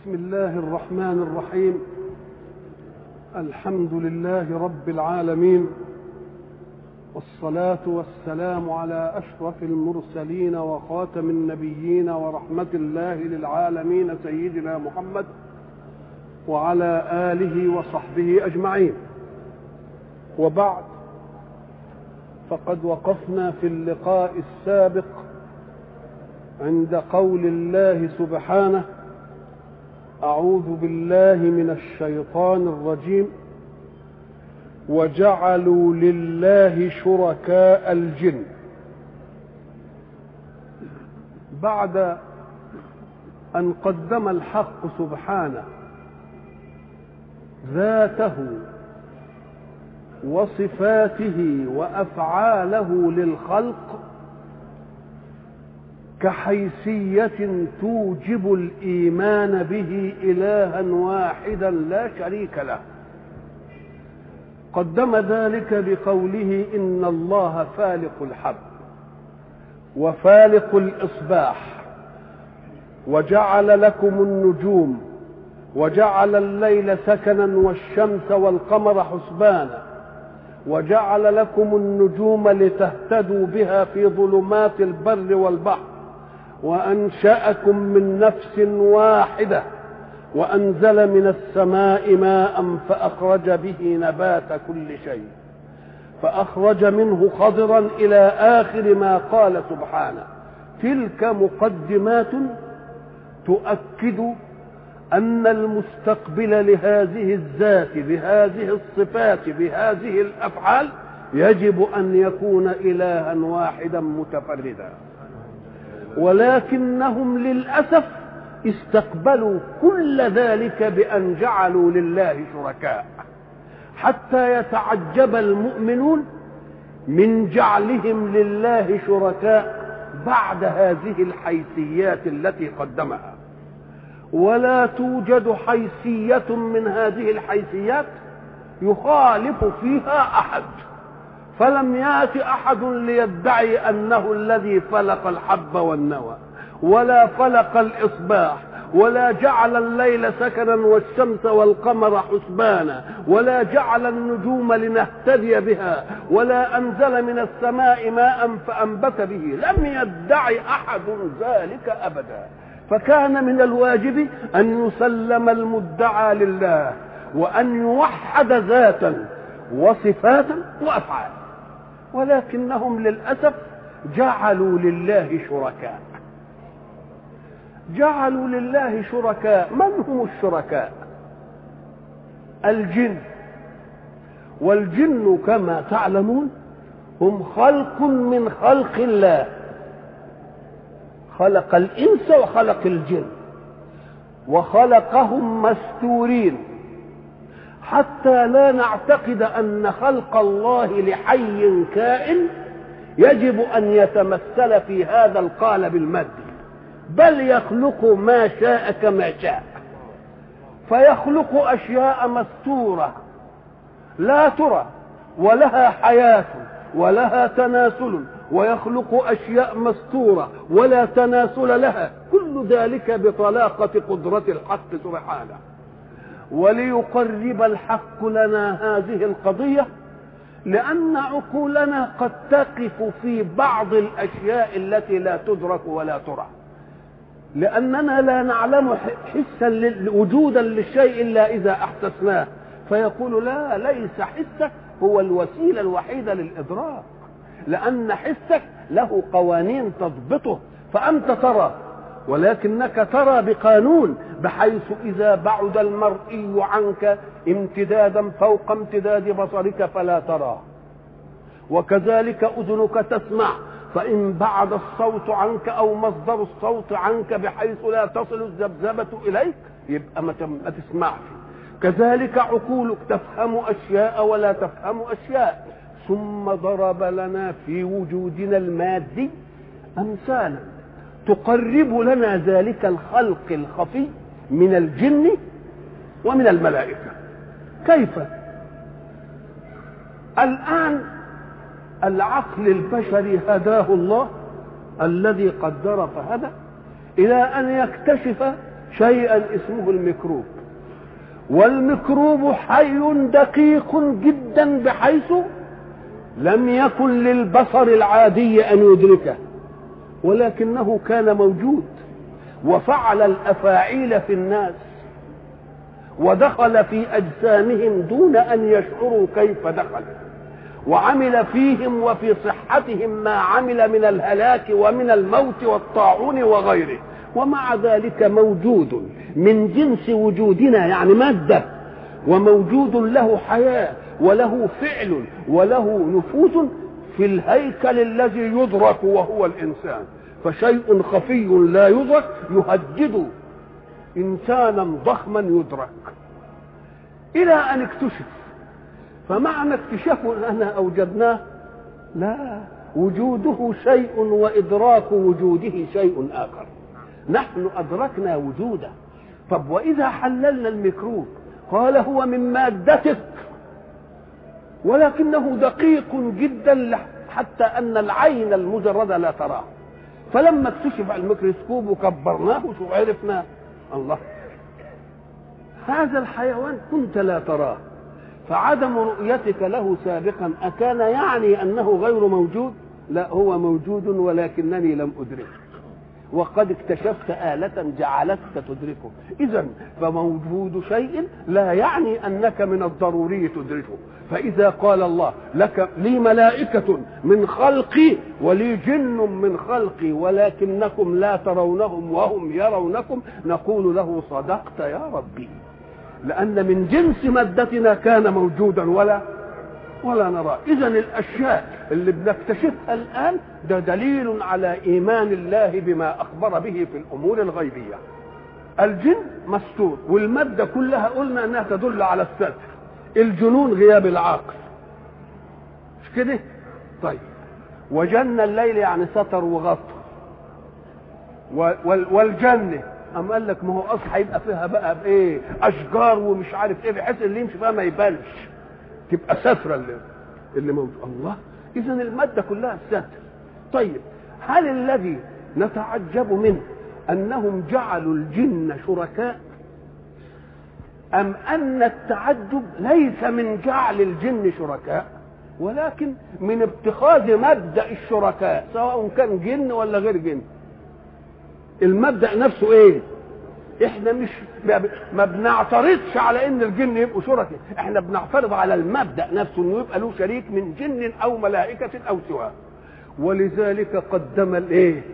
بسم الله الرحمن الرحيم الحمد لله رب العالمين والصلاة والسلام على أشرف المرسلين وخاتم النبيين ورحمة الله للعالمين سيدنا محمد وعلى آله وصحبه أجمعين وبعد فقد وقفنا في اللقاء السابق عند قول الله سبحانه أعوذ بالله من الشيطان الرجيم وجعلوا لله شركاء الجن بعد أن قدم الحق سبحانه ذاته وصفاته وأفعاله للخلق كحيثية توجب الإيمان به إلها واحدا لا شريك له قدم ذلك بقوله إن الله فالق الحب وفالق الإصباح وجعل لكم النجوم وجعل الليل سكنا والشمس والقمر حسبانا وجعل لكم النجوم لتهتدوا بها في ظلمات البر والبحر وانشاكم من نفس واحده وانزل من السماء ماء فاخرج به نبات كل شيء فاخرج منه خضرا الى اخر ما قال سبحانه تلك مقدمات تؤكد ان المستقبل لهذه الذات بهذه الصفات بهذه الافعال يجب ان يكون الها واحدا متفردا ولكنهم للاسف استقبلوا كل ذلك بان جعلوا لله شركاء حتى يتعجب المؤمنون من جعلهم لله شركاء بعد هذه الحيثيات التي قدمها ولا توجد حيثيه من هذه الحيثيات يخالف فيها احد فلم يات احد ليدعي انه الذي فلق الحب والنوى ولا فلق الاصباح ولا جعل الليل سكنا والشمس والقمر حسبانا ولا جعل النجوم لنهتدي بها ولا انزل من السماء ماء فانبت به لم يدعي احد ذلك ابدا فكان من الواجب ان يسلم المدعى لله وان يوحد ذاتا وصفاتا وافعالا ولكنهم للاسف جعلوا لله شركاء جعلوا لله شركاء من هم الشركاء الجن والجن كما تعلمون هم خلق من خلق الله خلق الانس وخلق الجن وخلقهم مستورين حتى لا نعتقد ان خلق الله لحي كائن يجب ان يتمثل في هذا القالب المادي بل يخلق ما شاء كما شاء فيخلق اشياء مستوره لا ترى ولها حياه ولها تناسل ويخلق اشياء مستوره ولا تناسل لها كل ذلك بطلاقه قدره الحق سبحانه وليقرب الحق لنا هذه القضيه لان عقولنا قد تقف في بعض الاشياء التي لا تدرك ولا ترى لاننا لا نعلم حسا وجودا للشيء الا اذا احسسناه فيقول لا ليس حسك هو الوسيله الوحيده للادراك لان حسك له قوانين تضبطه فانت ترى ولكنك ترى بقانون بحيث اذا بعد المرئي عنك امتدادا فوق امتداد بصرك فلا تراه وكذلك اذنك تسمع فان بعد الصوت عنك او مصدر الصوت عنك بحيث لا تصل الذبذبه اليك يبقى ما تسمعش كذلك عقولك تفهم اشياء ولا تفهم اشياء ثم ضرب لنا في وجودنا المادي امثالا تقرب لنا ذلك الخلق الخفي من الجن ومن الملائكه كيف الان العقل البشري هداه الله الذي قدر فهدى الى ان يكتشف شيئا اسمه الميكروب والميكروب حي دقيق جدا بحيث لم يكن للبصر العادي ان يدركه ولكنه كان موجود وفعل الافاعيل في الناس ودخل في اجسامهم دون ان يشعروا كيف دخل وعمل فيهم وفي صحتهم ما عمل من الهلاك ومن الموت والطاعون وغيره ومع ذلك موجود من جنس وجودنا يعني ماده وموجود له حياه وله فعل وله نفوذ في الهيكل الذي يدرك وهو الانسان فشيء خفي لا يدرك يهدد انسانا ضخما يدرك الى ان اكتشف فمعنى اكتشافه اننا اوجدناه لا وجوده شيء وادراك وجوده شيء اخر نحن ادركنا وجوده طب واذا حللنا الميكروب قال هو من مادتك ولكنه دقيق جدا حتى ان العين المجرده لا تراه فلما اكتشف الميكروسكوب وكبرناه وشوف عرفنا الله هذا الحيوان كنت لا تراه فعدم رؤيتك له سابقا أكان يعني أنه غير موجود لا هو موجود ولكنني لم أدركه وقد اكتشفت آلة جعلتك تدركه إذا فموجود شيء لا يعني أنك من الضروري تدركه فإذا قال الله لك لي ملائكة من خلقي ولي جن من خلقي ولكنكم لا ترونهم وهم يرونكم نقول له صدقت يا ربي لأن من جنس مادتنا كان موجودا ولا ولا نرى إذا الأشياء اللي بنكتشفها الآن ده دليل على إيمان الله بما أخبر به في الأمور الغيبية الجن مستور والمادة كلها قلنا أنها تدل على الستر الجنون غياب العقل مش كده طيب وجن الليل يعني ستر وغطى والجنه أم قال لك ما هو اصل هيبقى فيها بقى بايه اشجار ومش عارف ايه بحيث اللي يمشي فيها ما يبانش تبقى ستره اللي, اللي موجود الله اذا الماده كلها ستر طيب هل الذي نتعجب منه انهم جعلوا الجن شركاء ام ان التعجب ليس من جعل الجن شركاء ولكن من اتخاذ مبدا الشركاء سواء كان جن ولا غير جن المبدا نفسه ايه احنا مش ما بنعترضش على ان الجن يبقوا شركاء احنا بنعترض على المبدا نفسه انه يبقى له شريك من جن او ملائكه او سواه ولذلك قدم الايه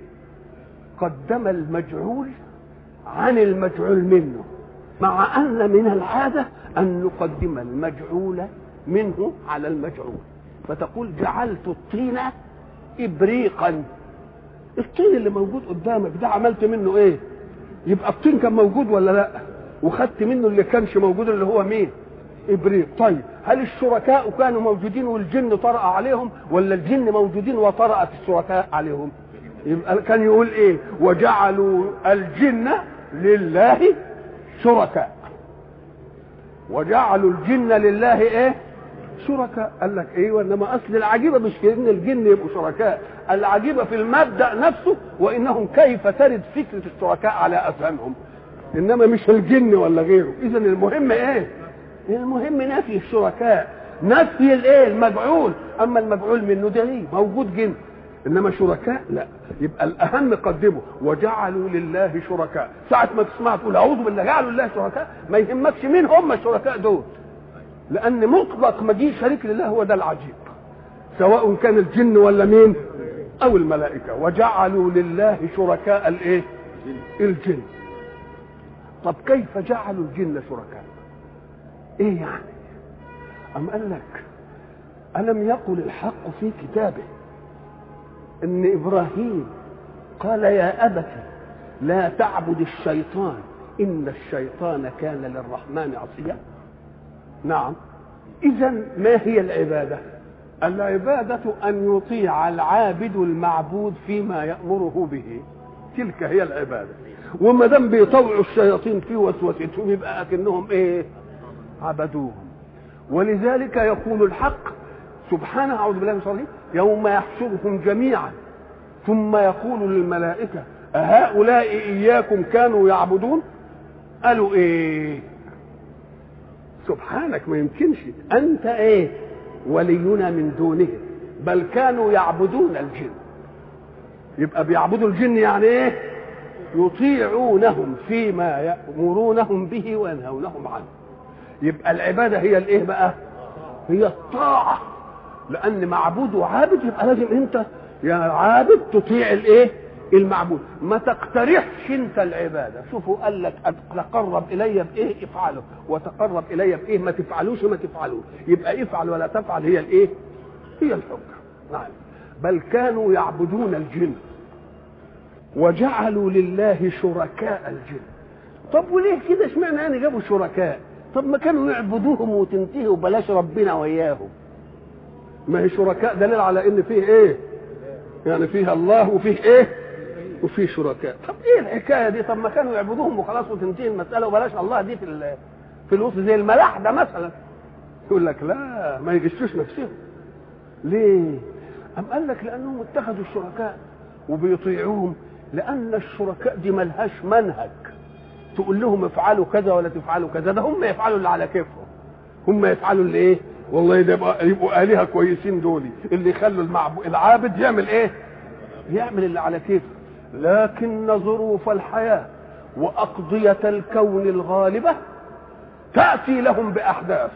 قدم المجعول عن المجعول منه مع ان من العاده ان نقدم المجعول منه على المجعول فتقول جعلت الطين ابريقا الطين اللي موجود قدامك ده عملت منه ايه يبقى الطين كان موجود ولا لا وخدت منه اللي كانش موجود اللي هو مين ابريق طيب هل الشركاء كانوا موجودين والجن طرأ عليهم ولا الجن موجودين وطرأت الشركاء عليهم يبقى كان يقول ايه وجعلوا الجن لله شركاء وجعلوا الجن لله ايه شركاء قال لك ايه وانما اصل العجيبه مش في ان الجن يبقوا شركاء العجيبه في المبدا نفسه وانهم كيف ترد فكره الشركاء على اذهانهم انما مش الجن ولا غيره اذا المهم ايه المهم نفي الشركاء نفي الايه المجعول اما المجعول منه ده ايه موجود جن انما شركاء لا يبقى الاهم قدمه وجعلوا لله شركاء ساعه ما تسمع تقول اعوذ بالله جعلوا لله شركاء ما يهمكش مين هم الشركاء دول لان مطلق مجيء شريك لله هو ده العجيب سواء كان الجن ولا مين او الملائكه وجعلوا لله شركاء الايه الجن طب كيف جعلوا الجن شركاء ايه يعني ام قال لك الم يقل الحق في كتابه ان ابراهيم قال يا ابت لا تعبد الشيطان ان الشيطان كان للرحمن عصيا نعم اذا ما هي العباده العباده ان يطيع العابد المعبود فيما يامره به تلك هي العباده وما دام بيطوعوا الشياطين في وسوستهم يبقى اكنهم ايه عبدوهم ولذلك يقول الحق سبحانه اعوذ بالله من الشيطان يوم يحشرهم جميعا ثم يقول للملائكه أهؤلاء إياكم كانوا يعبدون قالوا إيه سبحانك ما يمكنش أنت إيه ولينا من دونهم بل كانوا يعبدون الجن يبقى بيعبدوا الجن يعني ايه يطيعونهم فيما يأمرونهم به وينهونهم عنه يبقى العبادة هي الايه بقى هي الطاعة لأن معبود وعابد يبقى لازم أنت يا عابد تطيع الايه المعبود ما تقترحش انت العباده شوفوا قال لك تقرب الي بايه افعله وتقرب الي بايه ما تفعلوش ما تفعلوش يبقى افعل ولا تفعل هي الايه هي الحجه نعم بل كانوا يعبدون الجن وجعلوا لله شركاء الجن طب وليه كده اشمعنى يعني جابوا شركاء طب ما كانوا يعبدوهم وتنتهي وبلاش ربنا وياهم ما هي شركاء دليل على ان فيه ايه يعني فيها الله وفيه ايه وفيه شركاء طب ايه الحكايه دي طب ما كانوا يعبدوهم وخلاص وتنتهي المساله وبلاش الله دي في في الوسط زي الملاحده مثلا يقول لك لا ما يغشوش نفسهم ليه أم قال لك لأنهم اتخذوا الشركاء وبيطيعوهم لأن الشركاء دي ملهاش منهج تقول لهم افعلوا كذا ولا تفعلوا كذا ده هم يفعلوا اللي على كيفهم هم يفعلوا اللي ايه والله ده يبقى يبقوا آلهة كويسين دول اللي يخلوا المعبو العابد يعمل ايه يعمل اللي على كيفه لكن ظروف الحياة وأقضية الكون الغالبة تأتي لهم بأحداث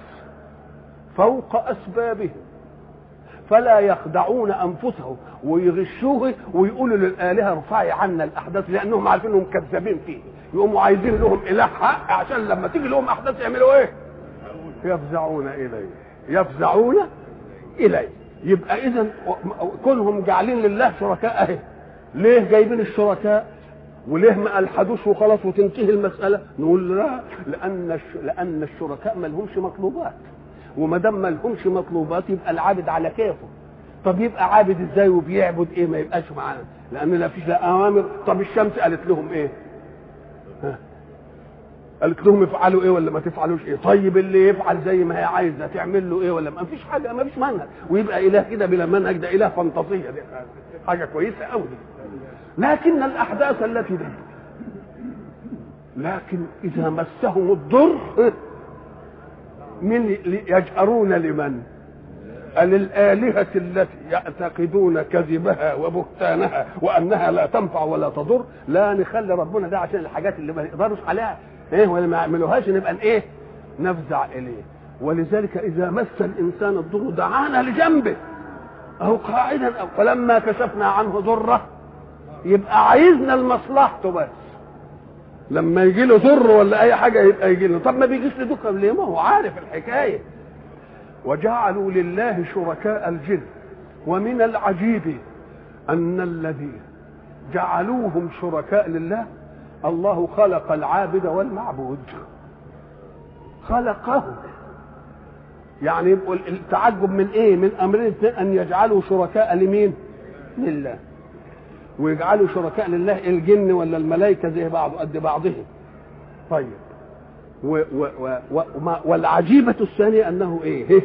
فوق أسبابهم فلا يخدعون انفسهم ويغشوه ويقولوا للالهه ارفعي عنا الاحداث لانهم عارفين انهم كذابين فيه يقوموا عايزين لهم اله حق عشان لما تيجي لهم احداث يعملوا ايه؟ يفزعون اليه يفزعون اليه يبقى اذا كونهم جعلين لله شركاء اهي ليه جايبين الشركاء وليه ما الحدوش وخلاص وتنتهي المساله نقول لا لان لان الشركاء ما لهمش مطلوبات وما دام ما لهمش مطلوبات يبقى العابد على كيفه طب يبقى عابد ازاي وبيعبد ايه ما يبقاش معانا لان لا فيش لا اوامر طب الشمس قالت لهم ايه ها قالت لهم افعلوا ايه ولا ما تفعلوش ايه طيب اللي يفعل زي ما هي عايزه تعمل له ايه ولا ما فيش حاجه ما فيش منهج ويبقى اله كده بلا منهج ده اله فانتازيه دي حاجه كويسه قوي لكن الاحداث التي دي لكن اذا مسهم الضر من يجأرون لمن للآلهة التي يعتقدون كذبها وبهتانها وأنها لا تنفع ولا تضر لا نخلي ربنا ده عشان الحاجات اللي ما نقدرش عليها ايه ولا ما يعملوهاش نبقى ايه نفزع اليه ولذلك اذا مس الانسان الضر دعانا لجنبه اهو قاعدا أو فلما كشفنا عنه ضره يبقى عايزنا لمصلحته بس لما يجي له ضر ولا اي حاجه يبقى يجي له طب ما بيجيش لدكه ليه ما هو عارف الحكايه وجعلوا لله شركاء الجن ومن العجيب ان الذين جعلوهم شركاء لله الله خلق العابد والمعبود خلقه يعني يبقوا التعجب من ايه من امرين ان يجعلوا شركاء لمين لله ويجعلوا شركاء لله الجن ولا الملائكه زي بعض قد بعضهم طيب و و و و والعجيبة الثانية أنه إيه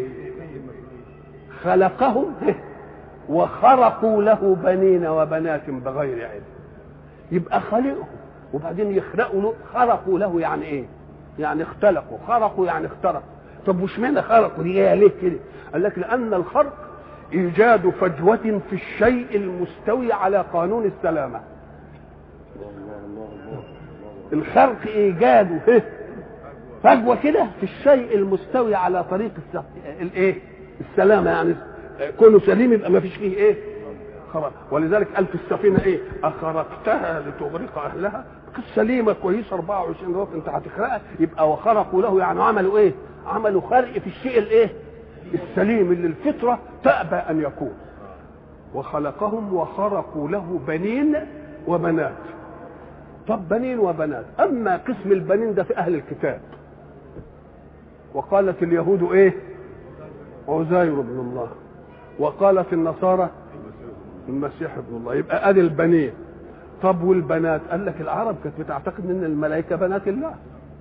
خلقهم وخرقوا له بنين وبنات بغير علم يبقى خلقهم وبعدين يخلقوا له خرقوا له يعني ايه يعني اختلقوا خرقوا يعني اخترقوا طب وش معنى خرقوا دي جايه ليه كده قال لك لان الخرق ايجاد فجوه في الشيء المستوي على قانون السلامه الخرق ايجاده فجوه كده في الشيء المستوي على طريق الايه السلامه يعني كونه سليم يبقى ما فيش فيه ايه خرق ولذلك قال في السفينه ايه اخرقتها لتغرق اهلها سليمه كويسه 24 رطل انت هتخرقها يبقى وخرقوا له يعني عملوا ايه عملوا خرق في الشيء الايه السليم اللي الفطره تأبى ان يكون وخلقهم وخرقوا له بنين وبنات طب بنين وبنات اما قسم البنين ده في اهل الكتاب وقالت اليهود ايه عزير بن الله وقالت النصارى المسيح ابن الله يبقى ادي البنين طب والبنات قال لك العرب كانت بتعتقد ان الملائكه بنات الله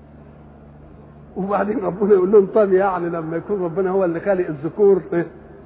وبعدين ربنا يقول لهم طب يعني لما يكون ربنا هو اللي خالق الذكور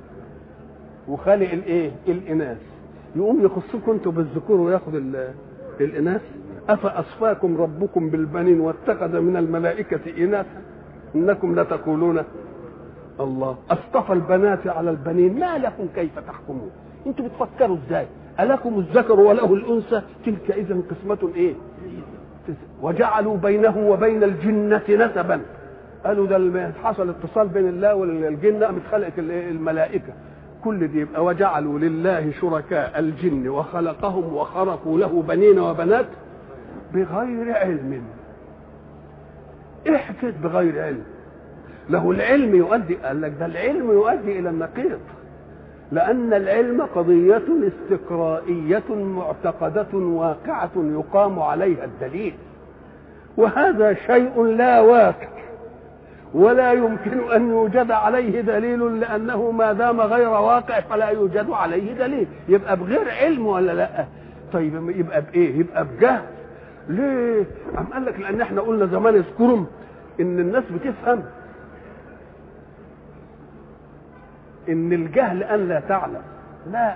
وخالق الايه الاناث يقوم يخصكم انتوا بالذكور وياخد الاناث افاصفاكم ربكم بالبنين واتخذ من الملائكه اناثا انكم لتقولون الله اصطفى البنات على البنين ما لكم كيف تحكمون انتوا بتفكروا ازاي الكم الذكر وله الانثى تلك اذا قسمه ايه وجعلوا بينه وبين الجنه نسبا قالوا ده حصل اتصال بين الله والجنه قامت خلقت الملائكه كل دي يبقى وجعلوا لله شركاء الجن وخلقهم وخرقوا له بنين وبنات بغير علم ايه حكايه بغير علم له العلم يؤدي قال لك ده العلم يؤدي الى النقيض لأن العلم قضية استقرائية معتقدة واقعة يقام عليها الدليل وهذا شيء لا واقع ولا يمكن أن يوجد عليه دليل لأنه ما دام غير واقع فلا يوجد عليه دليل يبقى بغير علم ولا لا طيب يبقى بإيه يبقى بجهل ليه أم قال لك لأن احنا قلنا زمان اذكرهم إن الناس بتفهم ان الجهل ان لا تعلم لا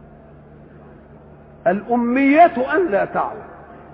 الأمية أن لا تعلم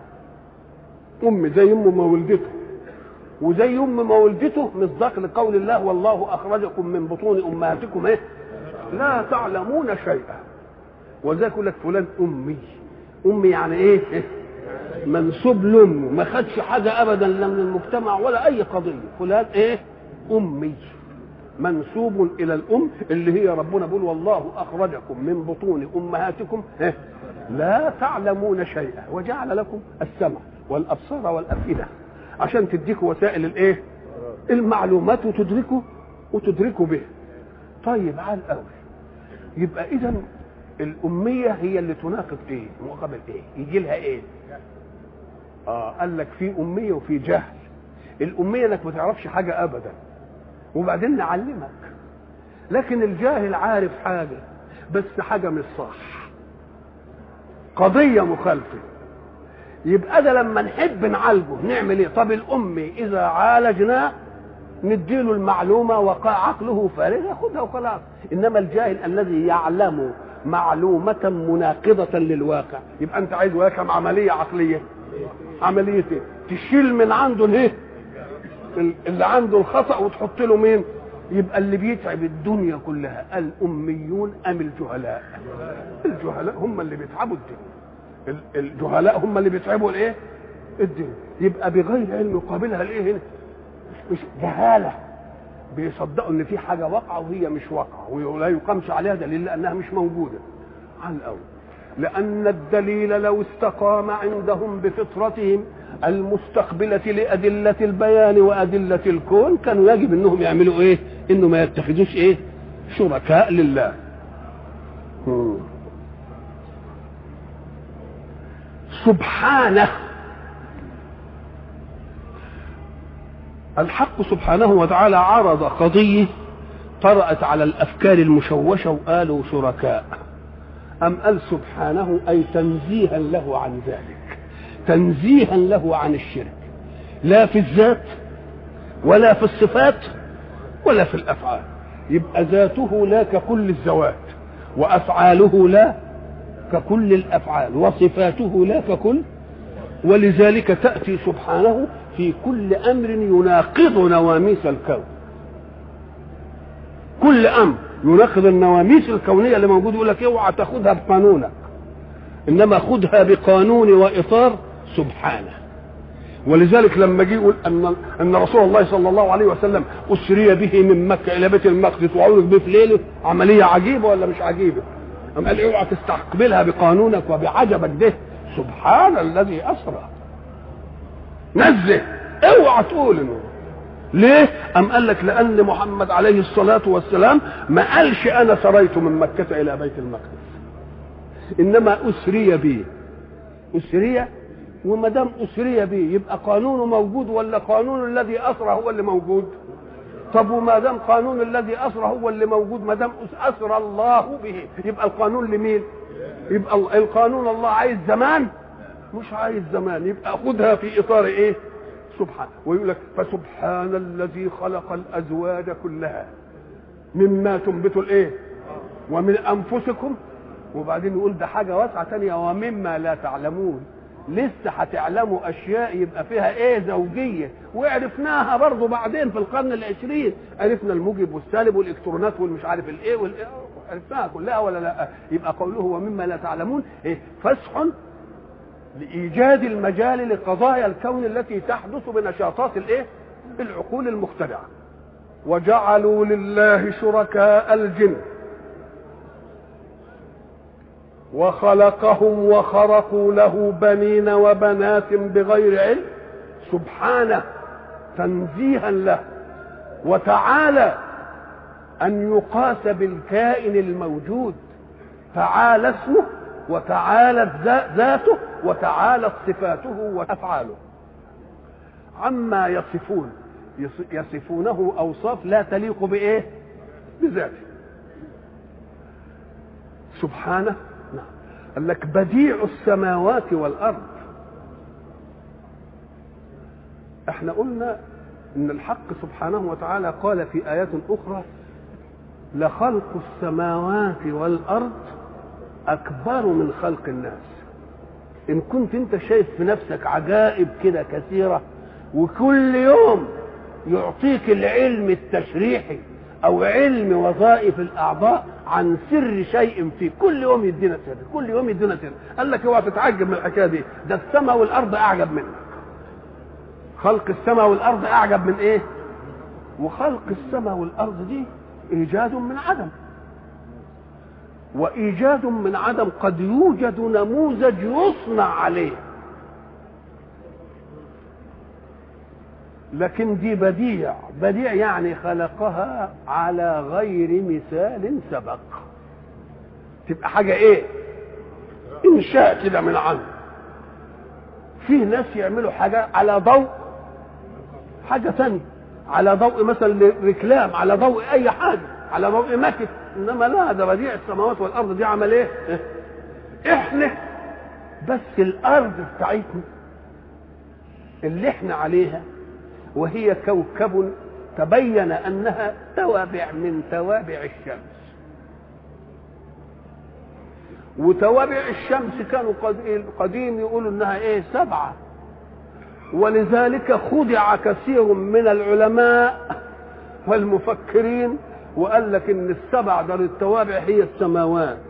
أم زي أم ما ولدته وزي أم ما ولدته مصداق لقول الله والله أخرجكم من بطون أمهاتكم إيه؟ لا تعلمون شيئا وذاك يقول لك فلان أمي أمي يعني إيه؟ منسوب لأمه ما خدش حاجة أبدا لا من المجتمع ولا أي قضية فلان إيه؟ أمي منسوب الى الام اللي هي ربنا بيقول والله اخرجكم من بطون امهاتكم لا تعلمون شيئا وجعل لكم السمع والابصار والافئده عشان تديكوا وسائل الايه المعلومات وتدركوا وتدركوا به طيب عال قوي يبقى اذا الاميه هي اللي تناقض ايه مقابل ايه يجي لها ايه اه قال لك في اميه وفي جهل الاميه انك ما تعرفش حاجه ابدا وبعدين نعلمك لكن الجاهل عارف حاجه بس حاجه مش صح قضيه مخالفه يبقى ده لما نحب نعالجه نعمل ايه طب الام اذا عالجناه نديله المعلومه وقع عقله فارغ ياخدها وخلاص انما الجاهل الذي يعلم معلومة مناقضة للواقع يبقى انت عايز واقع عملية عقلية عملية ايه تشيل من عنده الايه اللي عنده الخطأ وتحط له مين يبقى اللي بيتعب الدنيا كلها الأميون أم الجهلاء الجهلاء هم اللي بيتعبوا الدنيا الجهلاء هم اللي بيتعبوا الايه الدنيا يبقى بغير علم يقابلها الايه هنا مش جهاله بيصدقوا ان في حاجه واقعه وهي مش واقعه ولا يقامش عليها دليل لانها مش موجوده على الاول لان الدليل لو استقام عندهم بفطرتهم المستقبلة لأدلة البيان وأدلة الكون كانوا يجب أنهم يعملوا إيه؟ إنه ما يتخذوش إيه؟ شركاء لله. سبحانه الحق سبحانه وتعالى عرض قضية طرأت على الأفكار المشوشة وقالوا شركاء أم قال سبحانه أي تنزيها له عن ذلك تنزيها له عن الشرك لا في الذات ولا في الصفات ولا في الافعال يبقى ذاته لا ككل الذوات وافعاله لا ككل الافعال وصفاته لا ككل ولذلك تاتي سبحانه في كل امر يناقض نواميس الكون كل امر يناقض النواميس الكونيه اللي موجود يقول لك اوعى تاخدها بقانونك انما خدها بقانون واطار سبحانه ولذلك لما جه يقول ان ان رسول الله صلى الله عليه وسلم اسري به من مكه الى بيت المقدس وعرج به في ليله عمليه عجيبه ولا مش عجيبه؟ أم قال اوعى تستقبلها بقانونك وبعجبك ده سبحان الذي اسرى نزه اوعى تقول انه ليه؟ أم قال لك لأن محمد عليه الصلاة والسلام ما قالش أنا سريت من مكة إلى بيت المقدس إنما أسري بي أسري وما دام اسري به يبقى قانونه موجود ولا قانون الذي اسرى هو اللي موجود طب وما دام قانون الذي اسرى هو اللي موجود ما دام اسرى الله به يبقى القانون لمين يبقى القانون الله عايز زمان مش عايز زمان يبقى خدها في اطار ايه سبحان ويقول لك فسبحان الذي خلق الازواج كلها مما تنبت الايه ومن انفسكم وبعدين يقول ده حاجه واسعه ثانيه ومما لا تعلمون لسه هتعلموا اشياء يبقى فيها ايه زوجيه وعرفناها برضو بعدين في القرن العشرين عرفنا الموجب والسالب والالكترونات والمش عارف الايه والايه عرفناها كلها ولا لا يبقى قوله ومما لا تعلمون ايه فسح لايجاد المجال لقضايا الكون التي تحدث بنشاطات الايه العقول المخترعه وجعلوا لله شركاء الجن وخلقهم وخرقوا له بنين وبنات بغير علم سبحانه تنزيها له وتعالى ان يقاس بالكائن الموجود تعالى اسمه وتعالت ذاته وتعالت صفاته وافعاله عما يصفون يصفونه اوصاف لا تليق بايه بذاته سبحانه قال لك بديع السماوات والارض احنا قلنا ان الحق سبحانه وتعالى قال في ايات اخرى لخلق السماوات والارض اكبر من خلق الناس ان كنت انت شايف في نفسك عجائب كده كثيره وكل يوم يعطيك العلم التشريحي او علم وظائف الاعضاء عن سر شيء فيه كل يوم يدينا سر كل يوم يدينا سر قال لك اوعى تتعجب من الحكايه دي ده السماء والارض اعجب منك خلق السماء والارض اعجب من ايه وخلق السماء والارض دي ايجاد من عدم وايجاد من عدم قد يوجد نموذج يصنع عليه لكن دي بديع بديع يعني خلقها على غير مثال سبق تبقى حاجة ايه انشاء كده من عنه فيه ناس يعملوا حاجة على ضوء حاجة ثانية على ضوء مثلا ركلام على ضوء اي حاجة على ضوء مكت انما لا ده بديع السماوات والارض دي عمل ايه احنا بس الارض بتاعتنا اللي احنا عليها وهي كوكب تبين انها توابع من توابع الشمس وتوابع الشمس كانوا قديم يقولوا انها ايه سبعه ولذلك خدع كثير من العلماء والمفكرين وقال لك ان السبع دار التوابع هي السماوات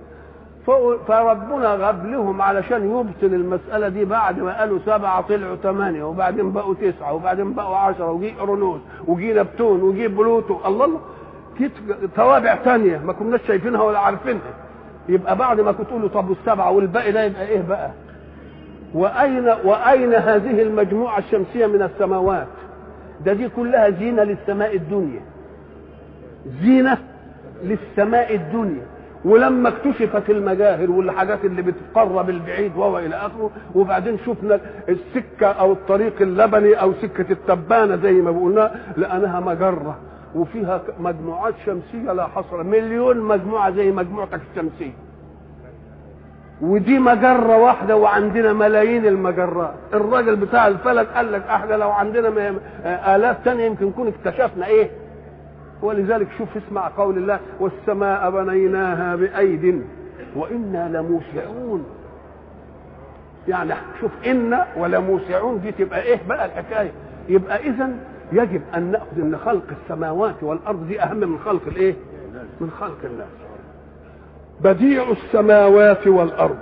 فربنا غاب لهم علشان يبطل المسألة دي بعد ما قالوا سبعة طلعوا ثمانية وبعدين بقوا تسعة وبعدين بقوا عشرة وجي أورونوس وجي نبتون وجي بلوتو الله الله توابع ثانية ما كناش شايفينها ولا عارفينها يبقى بعد ما كنت تقولوا طب والسبعة والباقي ده يبقى إيه بقى؟ وأين وأين هذه المجموعة الشمسية من السماوات؟ ده دي كلها زينة للسماء الدنيا زينة للسماء الدنيا ولما اكتشفت المجاهر والحاجات اللي بتقرب البعيد وهو الى اخره وبعدين شفنا السكه او الطريق اللبني او سكه التبانه زي ما بقولنا لانها مجره وفيها مجموعات شمسيه لا حصر مليون مجموعه زي مجموعتك الشمسيه ودي مجرة واحدة وعندنا ملايين المجرات الراجل بتاع الفلك قال لك احنا لو عندنا آلاف تانية يمكن نكون اكتشفنا ايه ولذلك شوف اسمع قول الله والسماء بنيناها بأيد وإنا لموسعون يعني شوف إنا ولموسعون دي تبقى إيه بقى الحكاية يبقى إذا يجب أن نأخذ أن خلق السماوات والأرض دي أهم من خلق الإيه من خلق الناس بديع السماوات والأرض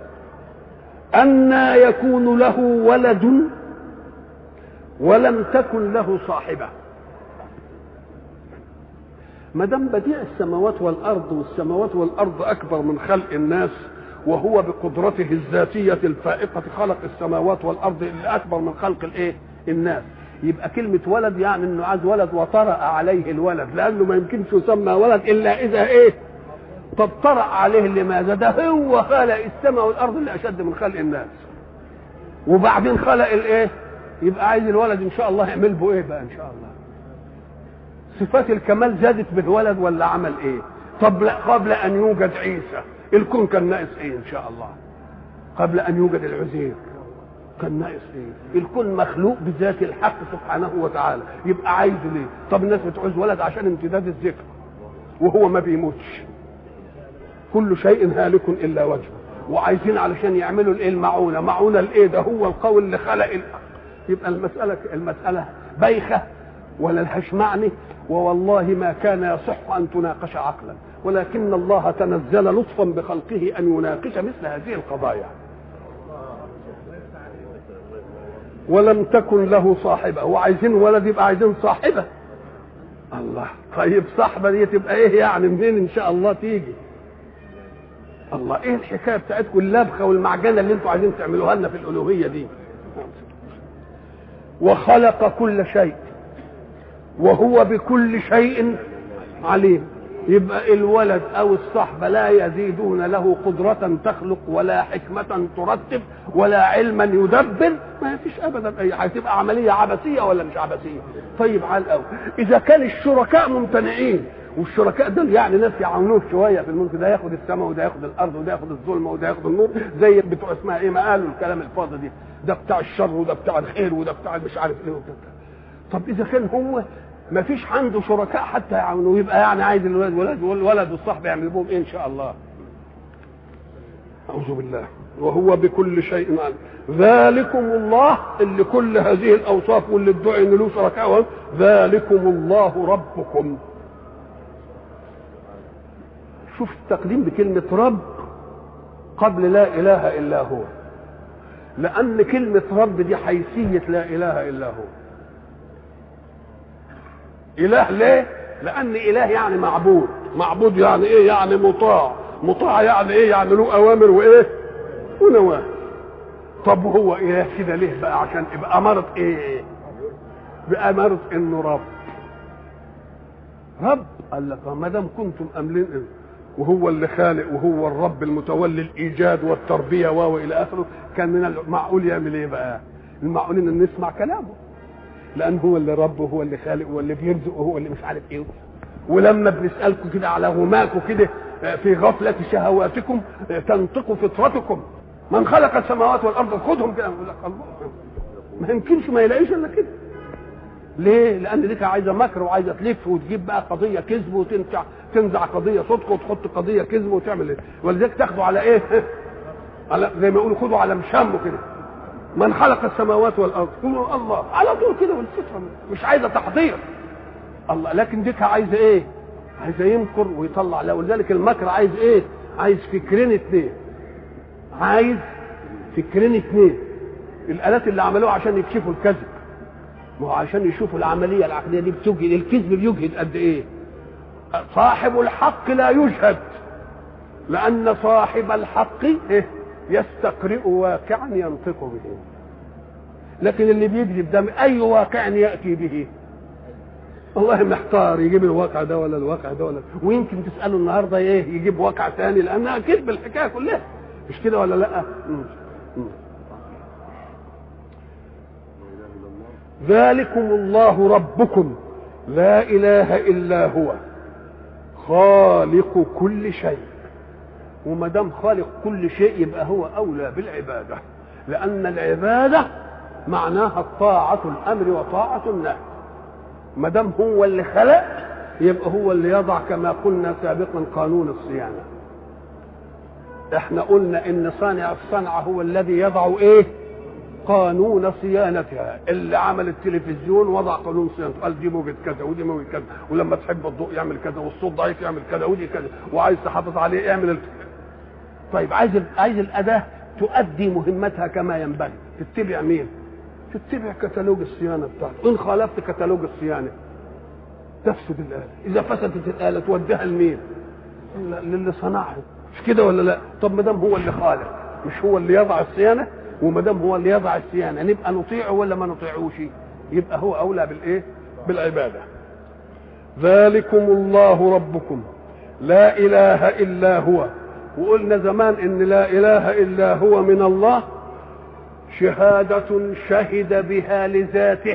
أنى يكون له ولد ولم تكن له صاحبه ما دام بديع السماوات والارض والسماوات والارض اكبر من خلق الناس وهو بقدرته الذاتيه الفائقه خلق السماوات والارض اللي اكبر من خلق الايه الناس يبقى كلمة ولد يعني انه عايز ولد وطرأ عليه الولد لانه ما يمكنش يسمى ولد الا اذا ايه طب طرأ عليه لماذا ده هو خلق السماء والارض اللي اشد من خلق الناس وبعدين خلق الايه يبقى عايز الولد ان شاء الله يعمل به ايه بقى ان شاء الله صفات الكمال زادت بالولد ولا عمل ايه طب قبل ان يوجد عيسى الكون كان ناقص ايه ان شاء الله قبل ان يوجد العزير كان ناقص ايه الكون مخلوق بذات الحق سبحانه وتعالى يبقى عايزه ليه طب الناس بتعوز ولد عشان امتداد الذكر وهو ما بيموتش كل شيء هالك الا وجهه وعايزين علشان يعملوا الايه المعونه معونه الايه ده هو القول اللي خلق يبقى المساله المساله بايخه ولا لهاش معنى ووالله ما كان يصح ان تناقش عقلا ولكن الله تنزل لطفا بخلقه ان يناقش مثل هذه القضايا ولم تكن له صاحبه وعايزين ولد يبقى عايزين صاحبه الله طيب صاحبه دي تبقى ايه يعني منين ان شاء الله تيجي الله ايه الحكايه بتاعتكم اللبخه والمعجنه اللي انتوا عايزين تعملوها لنا في الالوهيه دي وخلق كل شيء وهو بكل شيء عليم يبقى الولد او الصحبه لا يزيدون له قدره تخلق ولا حكمه ترتب ولا علما يدبر ما فيش ابدا اي حاجه تبقى عمليه عبثيه ولا مش عبثيه طيب على الاول اذا كان الشركاء ممتنعين والشركاء دول يعني ناس يعاونوه شويه في الملك ده ياخد السماء وده ياخد الارض وده ياخد الظلمه وده ياخد النور زي بتوع اسمها ايه ما قالوا الكلام الفاضي دي ده بتاع الشر وده بتاع الخير وده بتاع مش عارف ايه وكده طب اذا كان هو ما فيش عنده شركاء حتى يعاونوه يبقى يعني عايز الولد ولد والولد والصاحب يعمل بهم ايه ان شاء الله اعوذ بالله وهو بكل شيء عليم ذلكم الله اللي كل هذه الاوصاف واللي ادعي ان له شركاء ذلكم الله ربكم شوف التقديم بكلمة رب قبل لا إله إلا هو لأن كلمة رب دي حيثية لا إله إلا هو إله ليه؟ لأن إله يعني معبود معبود يعني إيه؟ يعني مطاع مطاع يعني إيه؟ يعني له أوامر وإيه؟ ونواهي طب هو إله كده ليه بقى عشان يبقى أمارة إيه؟ بأمارة إنه رب رب قال لك ما دام كنتم أملين إيه؟ وهو اللي خالق وهو الرب المتولي الايجاد والتربيه و الى اخره كان من المعقول يعمل ايه بقى؟ المعقول ان نسمع كلامه لان هو اللي رب وهو اللي خالق وهو اللي بيرزق وهو اللي مش عارف ايه ولما بنسالكم كده على غماكم كده في غفله شهواتكم تنطق فطرتكم من خلق السماوات والارض خذهم كده يقول لك الله ما يمكنش ما يلاقيش الا كده ليه؟ لان دي عايزه مكر وعايزه تلف وتجيب بقى قضيه كذب وتنزع تنزع قضيه صدق وتحط قضيه كذب وتعمل ايه؟ ولذلك تاخدوا على ايه؟ على زي ما يقولوا خدوا على مشامه كده. من خلق السماوات والارض قولوا الله على طول كده والفطره مش عايزه تحضير. الله لكن ديك عايزه ايه؟ عايزه يمكر ويطلع لا ولذلك المكر عايز ايه؟ عايز فكرين اثنين. عايز فكرين اثنين. الالات اللي عملوها عشان يكشفوا الكذب. ما هو عشان يشوفوا العمليه العقليه دي بتجهد الكذب بيجهد قد ايه صاحب الحق لا يجهد لان صاحب الحق يستقرئ واقعا ينطق به لكن اللي بيكذب ده اي واقع ياتي به والله محتار يجيب الواقع ده ولا الواقع ده ولا ويمكن تساله النهارده ايه يجيب واقع ثاني لانها كذب الحكايه كلها مش كده ولا لا مم. مم. ذلكم الله ربكم لا اله الا هو خالق كل شيء وما دام خالق كل شيء يبقى هو اولى بالعباده لان العباده معناها الطاعه الامر وطاعه النهي ما دام هو اللي خلق يبقى هو اللي يضع كما قلنا سابقا قانون الصيانه احنا قلنا ان صانع الصنعه هو الذي يضع ايه قانون صيانتها اللي عمل التلفزيون وضع قانون صيانته قال دي موجة كذا ودي موجة كذا ولما تحب الضوء يعمل كذا والصوت ضعيف يعمل كذا ودي كذا وعايز تحافظ عليه اعمل ال... طيب عايز عايز الاداه تؤدي مهمتها كما ينبغي تتبع مين؟ تتبع كتالوج الصيانه بتاعته ان خالفت كتالوج الصيانه تفسد الاله اذا فسدت الاله توديها لمين؟ للي صنعها مش كده ولا لا؟ طب ما دام هو اللي خالق مش هو اللي يضع الصيانه وما دام هو اللي يضع الصيانه نبقى نطيعه ولا ما نطيعوش يبقى هو اولى بالايه بالعباده ذلكم الله ربكم لا اله الا هو وقلنا زمان ان لا اله الا هو من الله شهاده شهد بها لذاته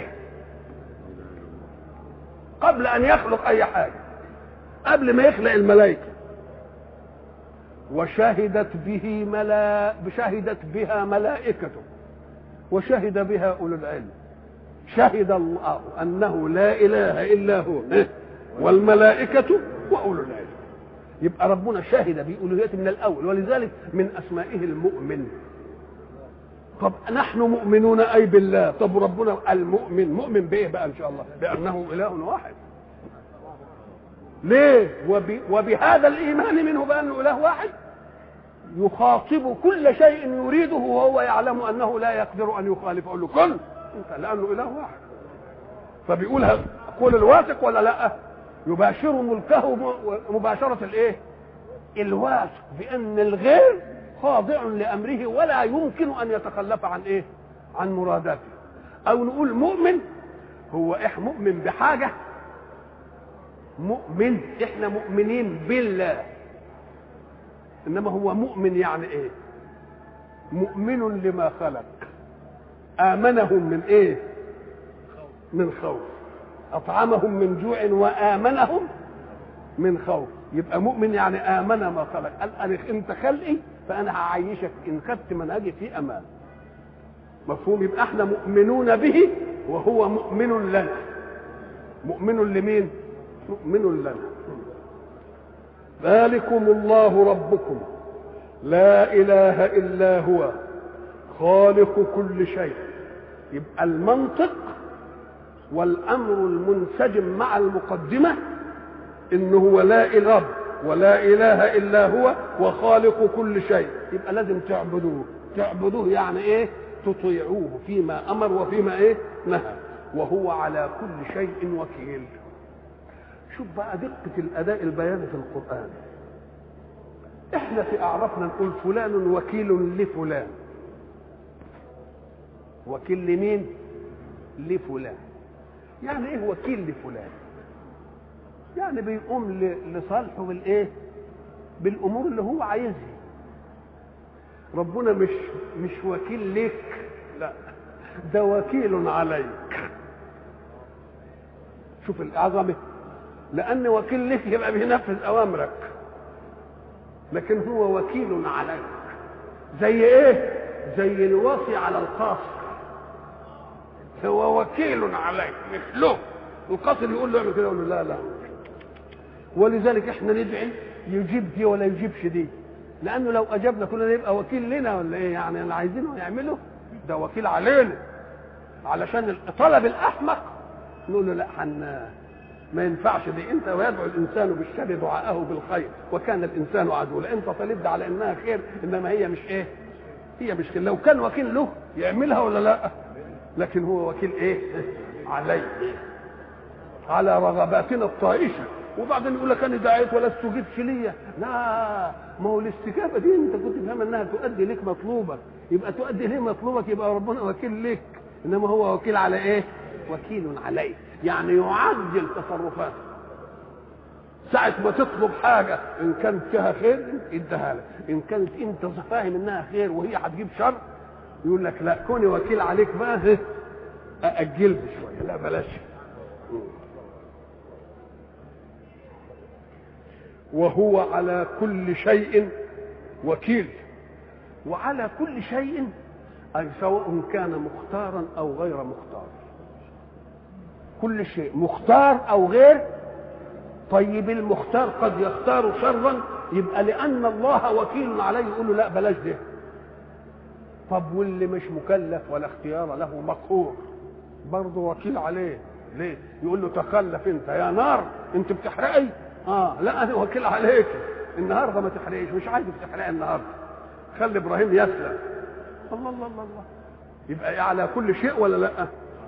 قبل ان يخلق اي حاجه قبل ما يخلق الملائكه وشهدت به ملا شهدت بها ملائكته وشهد بها اولو العلم شهد الله انه لا اله الا هو والملائكه واولو العلم يبقى ربنا شهد بألوهيته من الأول ولذلك من أسمائه المؤمن طب نحن مؤمنون أي بالله طب ربنا المؤمن مؤمن بإيه بقى إن شاء الله بأنه إله واحد ليه وب... وبهذا الإيمان منه بأنه إله واحد يخاطب كل شيء يريده وهو يعلم أنه لا يقدر أن يخالفه يقول له كن أنت لأنه إله واحد فبيقولها قول الواثق ولا لا يباشر ملكه مباشرة الايه الواثق بأن الغير خاضع لأمره ولا يمكن أن يتخلف عن ايه عن مراداته أو نقول مؤمن هو إح مؤمن بحاجة مؤمن احنا مؤمنين بالله انما هو مؤمن يعني ايه مؤمن لما خلق امنهم من ايه من خوف اطعمهم من جوع وامنهم من خوف يبقى مؤمن يعني امن ما خلق قال انا انت خلقي فانا هعيشك ان خدت منهجي في امان مفهوم يبقى احنا مؤمنون به وهو مؤمن لنا مؤمن لمين مؤمن لنا ذلكم الله ربكم لا اله الا هو خالق كل شيء يبقى المنطق والامر المنسجم مع المقدمه انه هو لا اله ولا اله الا هو وخالق كل شيء يبقى لازم تعبدوه تعبدوه يعني ايه تطيعوه فيما امر وفيما ايه نهى وهو على كل شيء وكيل شوف بقى دقة الأداء البياني في القرآن احنا في أعرفنا نقول فلان وكيل لفلان وكيل لمين لفلان يعني ايه وكيل لفلان يعني بيقوم لصالحه بالايه بالامور اللي هو عايزها ربنا مش مش وكيل لك لا ده وكيل عليك شوف العظمه لان وكيل لك يبقى بينفذ اوامرك لكن هو وكيل عليك زي ايه زي الوصي على القاصر هو وكيل عليك مش له القاصر يقول له اعمل كده يقول له لا لا ولذلك احنا ندعي يجيب دي ولا يجيبش دي لانه لو اجبنا كلنا يبقى وكيل لنا ولا ايه يعني اللي عايزينه يعمله ده وكيل علينا علشان الطلب الاحمق نقول له لا حن ما ينفعش دي انت ويدعو الانسان بالشر دعاءه بالخير وكان الانسان عدوا انت طالب على انها خير انما هي مش ايه هي مش خير لو كان وكيل له يعملها ولا لا لكن هو وكيل ايه علي على رغباتنا الطائشه وبعدين يقول لك انا دعيت ولا استجبتش ليا لا ما هو الاستجابه دي انت كنت فاهم انها تؤدي لك مطلوبك يبقى تؤدي ليه مطلوبك يبقى ربنا وكيل لك انما هو وكيل على ايه وكيل عليه يعني يعجل تصرفاته ساعة ما تطلب حاجة إن كانت فيها خير ادها لك، إن كانت أنت فاهم إنها خير وهي هتجيب شر يقول لك لا كوني وكيل عليك بقى أأجل شوية لا بلاش وهو على كل شيء وكيل وعلى كل شيء أي سواء كان مختارا أو غير مختار كل شيء مختار أو غير طيب المختار قد يختار شرا يبقى لأن الله وكيل عليه يقول له لا بلاش ده طب واللي مش مكلف ولا اختيار له مقهور برضه وكيل عليه ليه يقول له تخلف انت يا نار انت بتحرقي اه لا انا وكيل عليك النهارده ما تحرقيش مش عايزك تحرقي النهارده خلي ابراهيم يسلم الله الله الله الله يبقى على كل شيء ولا لا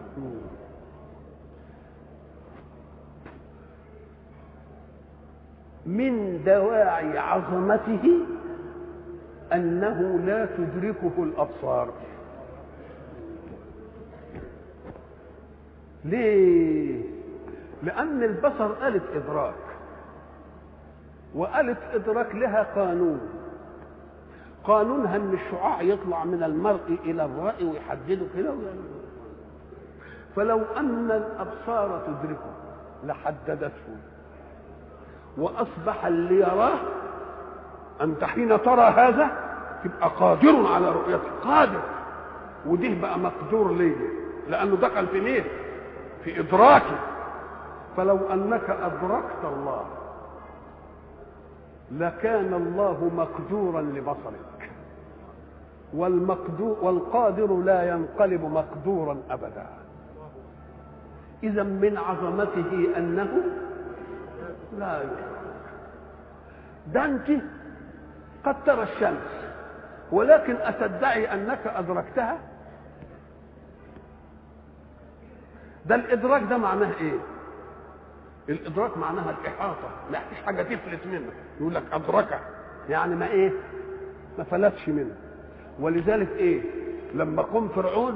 من دواعي عظمته انه لا تدركه الابصار ليه لان البصر آلة ادراك وآلة ادراك لها قانون قانونها ان الشعاع يطلع من المرء الى الرأي ويحدده كده فلو ان الابصار تدركه لحددته واصبح اللي يراه انت حين ترى هذا تبقى قادر على رؤيته قادر وده بقى مقدور ليه لانه دخل في مين في ادراكه فلو انك ادركت الله لكان الله مقدورا لبصرك والمقدور والقادر لا ينقلب مقدورا ابدا اذا من عظمته انه لا يدرك ده انت قد ترى الشمس ولكن أتدعي أنك أدركتها ده الإدراك ده معناه إيه الإدراك معناها الإحاطة ما فيش حاجة تفلت منه يقول لك أدركها يعني ما إيه ما فلتش منه ولذلك إيه لما قم فرعون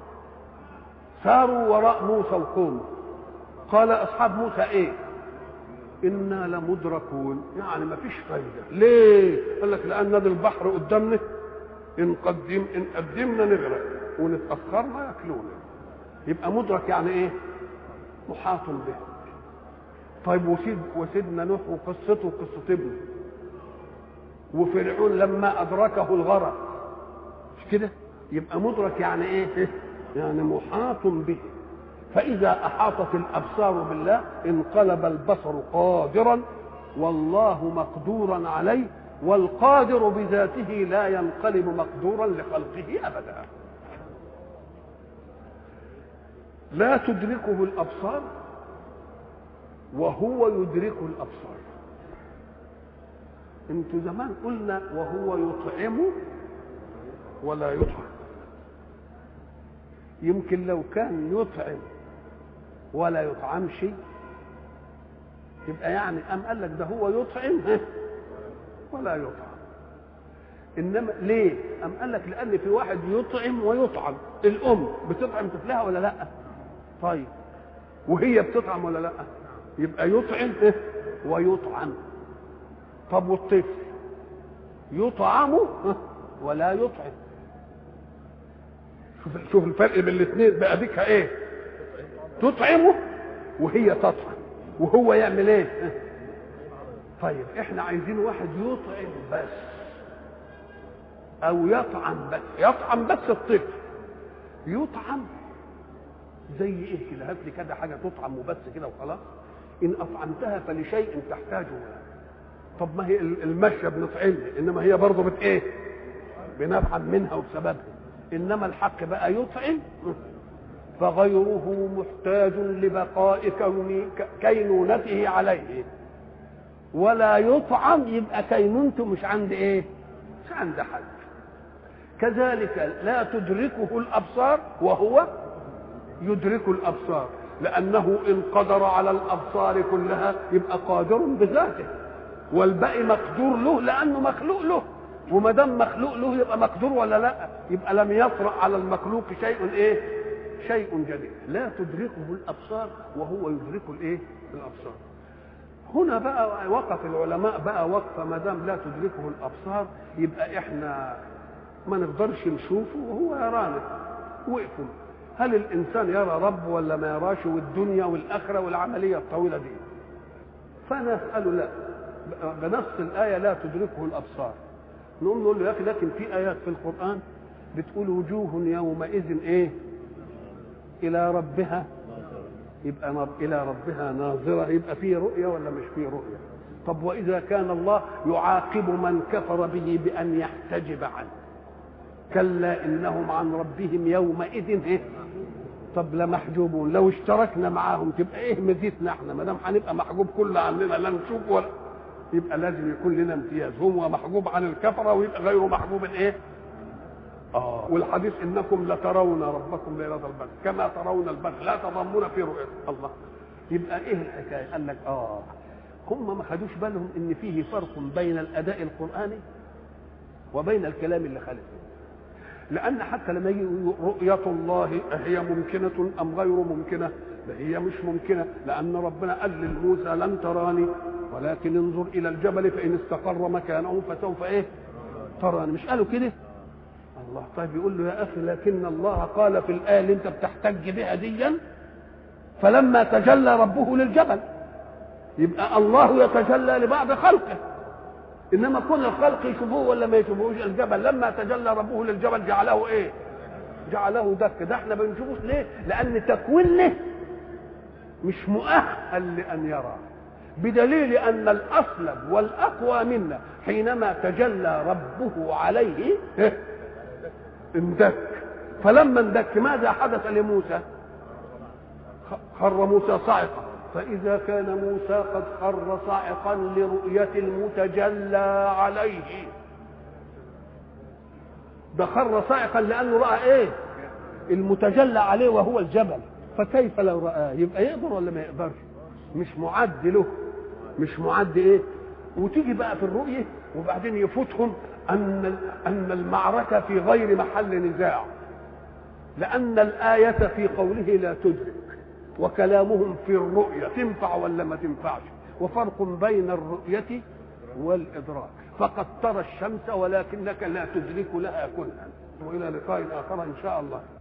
ساروا وراء موسى وقوموا قال أصحاب موسى إيه إنا لمدركون يعني ما فيش فايدة ليه قال لك لأن نادي البحر قدامنا إن قدم إن قدمنا نغرق وإن اتأخرنا ياكلونا يبقى مدرك يعني إيه محاط به طيب وسيد وسيدنا نوح وقصته وقصة ابنه وفرعون لما أدركه الغرق مش كده يبقى مدرك يعني إيه يعني محاط به فإذا أحاطت الأبصار بالله انقلب البصر قادرا والله مقدورا عليه والقادر بذاته لا ينقلب مقدورا لخلقه أبدا لا تدركه الأبصار وهو يدرك الأبصار انتوا زمان قلنا وهو يطعم ولا يطعم يمكن لو كان يطعم ولا يطعم شيء يبقى يعني أم قال لك ده هو يطعم ولا يطعم انما ليه ام قال لك لان في واحد يطعم ويطعم الام بتطعم طفلها ولا لا طيب وهي بتطعم ولا لا يبقى يطعم ويطعم طب والطفل يطعم ولا يطعم شوف شوف الفرق بين الاثنين بقى ديك ايه تطعمه وهي تطعم وهو يعمل ايه طيب احنا عايزين واحد يطعم بس او يطعم بس يطعم بس الطفل يطعم زي ايه كده هات لي كده حاجه تطعم وبس كده وخلاص ان اطعمتها فلشيء تحتاجه طب ما هي المشيه بنطعمها انما هي برضه بت ايه بنطعم منها وبسببها انما الحق بقى يطعم فغيره محتاج لبقاء كون كينونته عليه ولا يطعم يبقى كينونته مش عند ايه مش عند حد كذلك لا تدركه الابصار وهو يدرك الابصار لانه ان قدر على الابصار كلها يبقى قادر بذاته والباقي مقدور له لانه مخلوق له وما دام مخلوق له يبقى مقدور ولا لا يبقى لم يطرا على المخلوق شيء ايه شيء جديد لا تدركه الابصار وهو يدرك الايه الابصار هنا بقى وقف العلماء بقى وقفه ما دام لا تدركه الابصار يبقى احنا ما نقدرش نشوفه وهو يرانا وقفوا هل الانسان يرى رب ولا ما يراش والدنيا والاخره والعمليه الطويله دي فانا اساله لا بنص الايه لا تدركه الابصار نقوم نقول له يا اخي لكن في ايات في القران بتقول وجوه يومئذ ايه الى ربها يبقى نر... الى ربها ناظره يبقى فيه رؤيه ولا مش فيه رؤيه طب واذا كان الله يعاقب من كفر به بان يحتجب عنه كلا انهم عن ربهم يومئذ ايه طب لمحجوبون لو اشتركنا معاهم تبقى ايه مزيتنا احنا ما دام هنبقى محجوب كل عننا لا نشوف ولا يبقى لازم يكون لنا امتياز هو محجوب عن الكفره ويبقى غيره محجوب ايه اه والحديث انكم لترون ربكم ليله البدر كما ترون البدر لا تضمون في رؤيه الله يبقى ايه الحكايه قال لك اه هم ما خدوش بالهم ان فيه فرق بين الاداء القراني وبين الكلام اللي خالفه لان حتى لما يجي رؤيه الله هي ممكنه ام غير ممكنه ده هي مش ممكنه لان ربنا قال لموسى لن تراني ولكن انظر الى الجبل فان استقر مكانه فسوف ايه تراني مش قالوا كده الله طيب يقول له يا اخي لكن الله قال في الايه اللي انت بتحتج بها ديا فلما تجلى ربه للجبل يبقى الله يتجلى لبعض خلقه انما كل الخلق يشوفوه ولا ما يشوفوش الجبل لما تجلى ربه للجبل جعله ايه جعله دك ده احنا بنشوفوش ليه لان تكوينه مش مؤهل لان يرى بدليل ان الاصلب والاقوى منا حينما تجلى ربه عليه اندك فلما اندك ماذا حدث لموسى خر موسى صاعقا فإذا كان موسى قد خر صاعقا لرؤية المتجلى عليه ده خر صاعقا لأنه رأى إيه؟ المتجلى عليه وهو الجبل فكيف لو رآه يبقى يقدر ولا ما يقدرش؟ مش معد له مش معد إيه؟ وتيجي بقى في الرؤية وبعدين يفوتهم أن أن المعركة في غير محل نزاع لأن الآية في قوله لا تدرك وكلامهم في الرؤية تنفع ولا ما تنفعش وفرق بين الرؤية والإدراك فقد ترى الشمس ولكنك لا تدرك لها كنها وإلى لقاء آخر إن شاء الله